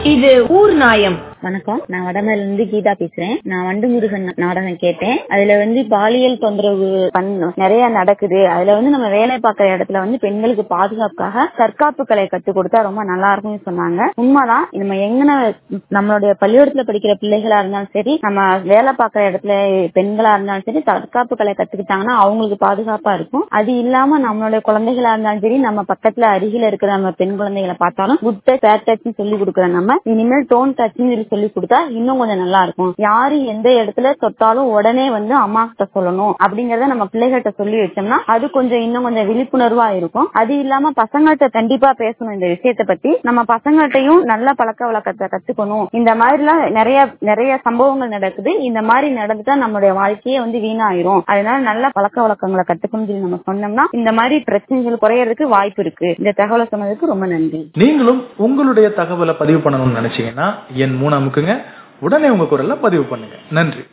இது ஊர் நாயம் வணக்கம் நான் வடமேல இருந்து கீதா பேசுறேன் நான் வண்டு முருகன் நாடகம் கேட்டேன் அதுல வந்து பாலியல் தொந்தரவு பண்ண நிறைய நடக்குது அதுல வந்து நம்ம வேலை பார்க்கிற இடத்துல வந்து பெண்களுக்கு பாதுகாப்புக்காக தற்காப்பு கலை கத்து கொடுத்தா ரொம்ப நல்லா இருக்கும்னு சொன்னாங்க உண்மைதான் நம்ம எங்கன நம்மளுடைய பள்ளிக்கூடத்துல படிக்கிற பிள்ளைகளா இருந்தாலும் சரி நம்ம வேலை பார்க்கிற இடத்துல பெண்களா இருந்தாலும் சரி தற்காப்பு கலை கத்துக்கிட்டாங்கன்னா அவங்களுக்கு பாதுகாப்பா இருக்கும் அது இல்லாம நம்மளுடைய குழந்தைகளா இருந்தாலும் சரி நம்ம பக்கத்துல அருகில இருக்கிற நம்ம பெண் குழந்தைகளை பார்த்தாலும் குட் டச் பேட் டச் சொல்லி கொடுக்குற நம்ம இனிமேல் டோன் டச் சொல்லி கொடுத்தா இன்னும் கொஞ்சம் நல்லா இருக்கும் யாரு எந்த இடத்துல தொட்டாலும் உடனே வந்து அம்மா கிட்ட சொல்லணும் அப்படிங்கறத நம்ம பிள்ளைகிட்ட சொல்லி வச்சோம்னா அது கொஞ்சம் இன்னும் கொஞ்சம் விழிப்புணர்வா இருக்கும் அது இல்லாம பசங்கள்கிட்ட கண்டிப்பா பேசணும் இந்த விஷயத்த பத்தி நம்ம பசங்கள்ட்டையும் நல்ல பழக்க வழக்கத்தை கத்துக்கணும் இந்த மாதிரி எல்லாம் நிறைய நிறைய சம்பவங்கள் நடக்குது இந்த மாதிரி நடந்துட்டா நம்மளுடைய வாழ்க்கையே வந்து வீணாயிரும் அதனால நல்ல பழக்க வழக்கங்களை கத்துக்கணும் சொல்லி நம்ம சொன்னோம்னா இந்த மாதிரி பிரச்சனைகள் குறையறதுக்கு வாய்ப்பு இருக்கு இந்த தகவலை சொன்னதுக்கு ரொம்ப நன்றி நீங்களும் உங்களுடைய தகவலை பதிவு பண்ணணும்னு நினைச்சீங்கன்னா என் மூணு அமுக்குங்க உடனே உங்க குரல்ல பதிவு பண்ணுங்க நன்றி